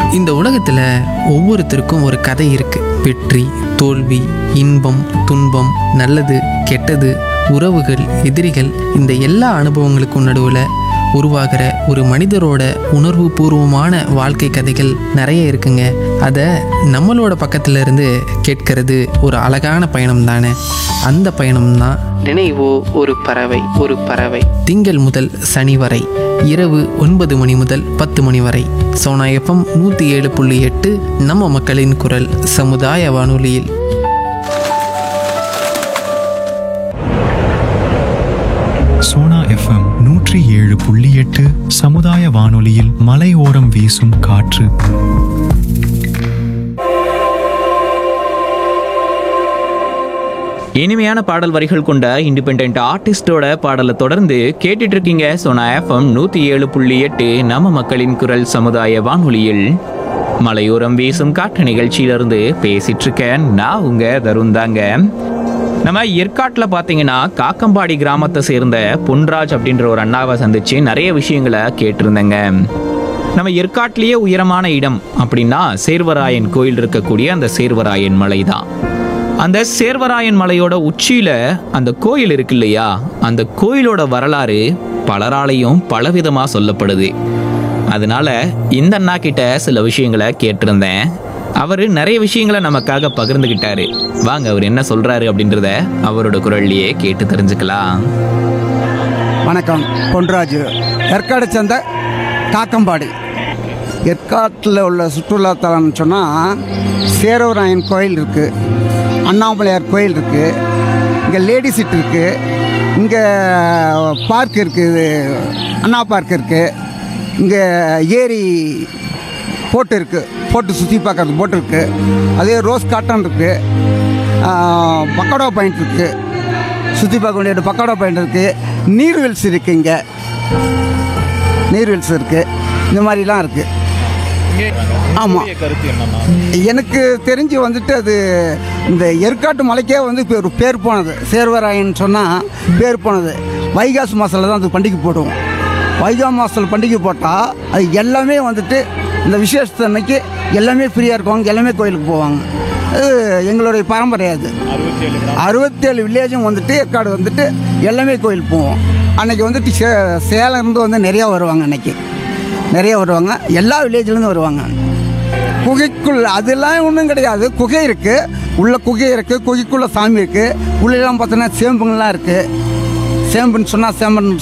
இந்த உலகத்தில் ஒவ்வொருத்தருக்கும் ஒரு கதை இருக்கு வெற்றி தோல்வி இன்பம் துன்பம் நல்லது கெட்டது உறவுகள் எதிரிகள் இந்த எல்லா அனுபவங்களுக்கும் நடுவில் உருவாகிற ஒரு மனிதரோட உணர்வு பூர்வமான வாழ்க்கை கதைகள் நிறைய இருக்குங்க அதை நம்மளோட பக்கத்துல இருந்து கேட்கறது ஒரு அழகான பயணம் தானே அந்த பயணம் தான் நினைவோ ஒரு பறவை ஒரு பறவை திங்கள் முதல் சனி வரை இரவு ஒன்பது மணி முதல் பத்து மணி வரை சோனா எஃப்எம் நூற்றி ஏழு புள்ளி எட்டு நம்ம மக்களின் குரல் சமுதாய வானொலியில் சோனா எஃப்எம் நூற்றி ஏழு புள்ளி எட்டு சமுதாய வானொலியில் மலையோரம் வீசும் காற்று இனிமையான பாடல் வரிகள் கொண்ட இண்டிபெண்ட் ஆர்டிஸ்டோட பாடலை தொடர்ந்து கேட்டுட்டு இருக்கீங்க சோனா எஃப்எம் நூத்தி ஏழு புள்ளி எட்டு நம்ம மக்களின் குரல் சமுதாய வானொலியில் மலையோரம் வீசும் காற்று நிகழ்ச்சியிலிருந்து பேசிட்டு இருக்கேன் நான் உங்க தருண் தாங்க நம்ம ஏற்காட்டில் பார்த்தீங்கன்னா காக்கம்பாடி கிராமத்தை சேர்ந்த பொன்ராஜ் அப்படின்ற ஒரு அண்ணாவை சந்திச்சு நிறைய விஷயங்களை கேட்டிருந்தேங்க நம்ம ஏற்காட்டிலேயே உயரமான இடம் அப்படின்னா சேர்வராயன் கோயில் இருக்கக்கூடிய அந்த சேர்வராயன் மலை தான் அந்த சேர்வராயன் மலையோட உச்சியில அந்த கோயில் இருக்கு இல்லையா அந்த கோயிலோட வரலாறு பலராலையும் பலவிதமா சொல்லப்படுது அதனால இந்த அண்ணா கிட்ட சில விஷயங்களை கேட்டிருந்தேன் அவரு நிறைய விஷயங்களை நமக்காக பகிர்ந்துகிட்டாரு வாங்க அவர் என்ன சொல்றாரு அப்படின்றத அவரோட குரல்லையே கேட்டு தெரிஞ்சுக்கலாம் வணக்கம் பொன்ராஜு ஏற்காடு சேர்ந்த காக்கம்பாடி ஏற்காட்டில் உள்ள சுற்றுலாத்தலம்னு சொன்னால் சேரவராயன் கோயில் இருக்குது அண்ணாமலையார் கோயில் இருக்குது இங்கே லேடி சீட் இருக்குது இங்கே பார்க் இருக்குது அண்ணா பார்க் இருக்குது இங்கே ஏரி போட்டு இருக்குது போட்டு சுற்றி பார்க்கறது போட்டு இருக்குது அதே ரோஸ் காட்டன் இருக்குது பக்கோடா பாயிண்ட் இருக்குது சுற்றி பார்க்க வேண்டிய பக்கோடா பாயிண்ட் இருக்குது நீர்வீழ்ச்சி இருக்குது இங்கே நீர்வீழ்ச்சி இருக்குது இந்த மாதிரிலாம் இருக்குது ஆமாம் எனக்கு தெரிஞ்சு வந்துட்டு அது இந்த ஏற்காட்டு மலைக்கே வந்து இப்போ ஒரு பேர் போனது சேர்வராயன் சொன்னால் பேர் போனது வைகாசி மாதத்தில் தான் அது பண்டிகை போடுவோம் வைகா மாதத்தில் பண்டிகை போட்டால் அது எல்லாமே வந்துட்டு இந்த விசேஷத்து அன்னைக்கு எல்லாமே ஃப்ரீயாக இருக்குவாங்க எல்லாமே கோயிலுக்கு போவாங்க அது எங்களுடைய பரம்பரை அது அறுபத்தேழு வில்லேஜும் வந்துட்டு ஏற்காடு வந்துட்டு எல்லாமே கோயில் போவோம் அன்னைக்கு வந்துட்டு சே சேலம் இருந்து வந்து நிறையா வருவாங்க அன்னைக்கு நிறைய வருவாங்க எல்லா வில்லேஜ்லேருந்து வருவாங்க குகைக்குள்ள அதெல்லாம் ஒன்றும் கிடையாது குகை இருக்குது உள்ள குகை இருக்குது குகைக்குள்ள சாமி இருக்குது உள்ளெல்லாம் பார்த்தோன்னா சேம்புங்கள்லாம் இருக்குது சேம்புன்னு சொன்னால் சேம்பன்